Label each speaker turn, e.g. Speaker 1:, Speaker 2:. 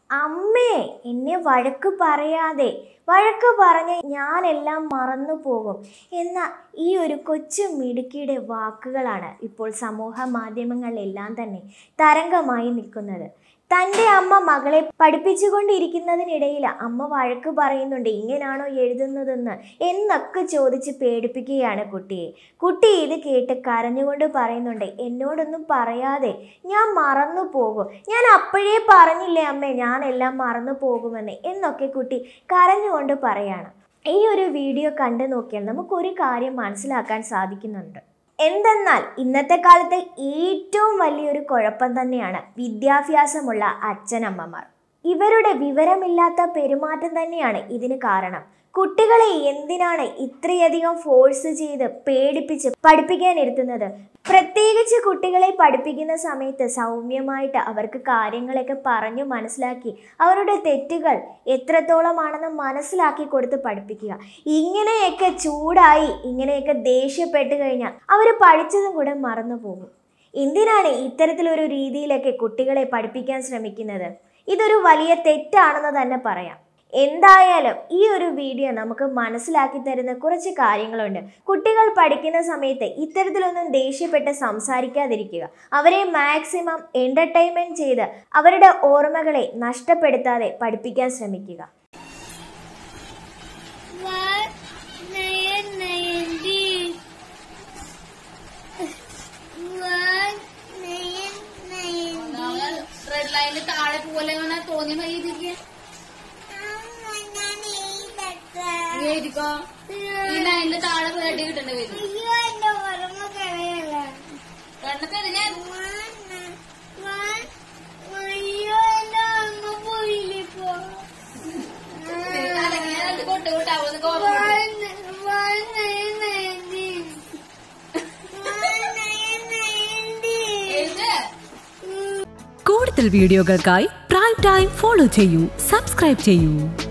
Speaker 1: അമ്മേ എന്നെ വഴക്ക് പറയാതെ വഴക്ക് പറഞ്ഞ് ഞാനെല്ലാം മറന്നു പോകും എന്ന ഈ ഒരു കൊച്ചു മിടുക്കിയുടെ വാക്കുകളാണ് ഇപ്പോൾ സമൂഹ മാധ്യമങ്ങളിലെല്ലാം തന്നെ തരംഗമായി നിൽക്കുന്നത് തൻ്റെ അമ്മ മകളെ പഠിപ്പിച്ചുകൊണ്ടിരിക്കുന്നതിനിടയിൽ അമ്മ വഴക്ക് പറയുന്നുണ്ട് ഇങ്ങനാണോ എഴുതുന്നതെന്ന് എന്നൊക്കെ ചോദിച്ച് പേടിപ്പിക്കുകയാണ് കുട്ടിയെ കുട്ടി ഇത് കേട്ട് കരഞ്ഞുകൊണ്ട് പറയുന്നുണ്ട് എന്നോടൊന്നും പറയാതെ ഞാൻ മറന്നു പോകും ഞാൻ അപ്പോഴേ പറഞ്ഞില്ലേ അമ്മേ ഞാനെല്ലാം മറന്നു പോകുമെന്ന് എന്നൊക്കെ കുട്ടി കരഞ്ഞുകൊണ്ട് പറയാണ് ഈ ഒരു വീഡിയോ കണ്ടു നോക്കിയാൽ നമുക്കൊരു കാര്യം മനസ്സിലാക്കാൻ സാധിക്കുന്നുണ്ട് എന്തെന്നാൽ ഇന്നത്തെ കാലത്തെ ഏറ്റവും വലിയൊരു കുഴപ്പം തന്നെയാണ് വിദ്യാഭ്യാസമുള്ള അച്ഛനമ്മമാർ ഇവരുടെ വിവരമില്ലാത്ത പെരുമാറ്റം തന്നെയാണ് ഇതിന് കാരണം കുട്ടികളെ എന്തിനാണ് ഇത്രയധികം ഫോഴ്സ് ചെയ്ത് പേടിപ്പിച്ച് പഠിപ്പിക്കാനിരുത്തുന്നത് പ്രത്യേകിച്ച് കുട്ടികളെ പഠിപ്പിക്കുന്ന സമയത്ത് സൗമ്യമായിട്ട് അവർക്ക് കാര്യങ്ങളൊക്കെ പറഞ്ഞു മനസ്സിലാക്കി അവരുടെ തെറ്റുകൾ എത്രത്തോളമാണെന്ന് മനസ്സിലാക്കി കൊടുത്ത് പഠിപ്പിക്കുക ഇങ്ങനെയൊക്കെ ചൂടായി ഇങ്ങനെയൊക്കെ ദേഷ്യപ്പെട്ട് കഴിഞ്ഞാൽ അവർ പഠിച്ചതും കൂടെ മറന്നു പോകും എന്തിനാണ് ഇത്തരത്തിലൊരു രീതിയിലൊക്കെ കുട്ടികളെ പഠിപ്പിക്കാൻ ശ്രമിക്കുന്നത് ഇതൊരു വലിയ തെറ്റാണെന്ന് തന്നെ പറയാം എന്തായാലും ഈ ഒരു വീഡിയോ നമുക്ക് മനസ്സിലാക്കി തരുന്ന കുറച്ച് കാര്യങ്ങളുണ്ട് കുട്ടികൾ പഠിക്കുന്ന സമയത്ത് ഇത്തരത്തിലൊന്നും ദേഷ്യപ്പെട്ട് സംസാരിക്കാതിരിക്കുക അവരെ മാക്സിമം എൻ്റർടൈൻമെൻറ്റ് ചെയ്ത് അവരുടെ ഓർമ്മകളെ നഷ്ടപ്പെടുത്താതെ പഠിപ്പിക്കാൻ ശ്രമിക്കുക
Speaker 2: One nine ninety. One nine ninety.
Speaker 3: Red ലൈനിൽ താഴെ പോലെ അങ്ങനെ തോന്നിയ മതി ഇതിക്ക് നീ എഴുതിക്കോ ഈ ലൈനിൽ താഴെ റെഡി കിട്ടേണ്ടി വരും
Speaker 2: അയ്യോ എന്റെ ഓർമ്മ കളയല്ല
Speaker 3: കണ്ണൊക്കെ ഞാൻ
Speaker 2: അയ്യോ എന്റെ ഓർമ്മ പോയില്ലിപ്പോ
Speaker 3: അല്ലെങ്കിൽ രണ്ട് കൊട്ട് കൊട്ടാവുന്ന ഓർമ്മ
Speaker 2: One nine ninety. One nine ninety.
Speaker 3: എഴുത്
Speaker 4: കൂടുതൽ വീഡിയോകൾക്കായി പ്രൈം ടൈം ഫോളോ ചെയ്യൂ സബ്സ്ക്രൈബ് ചെയ്യൂ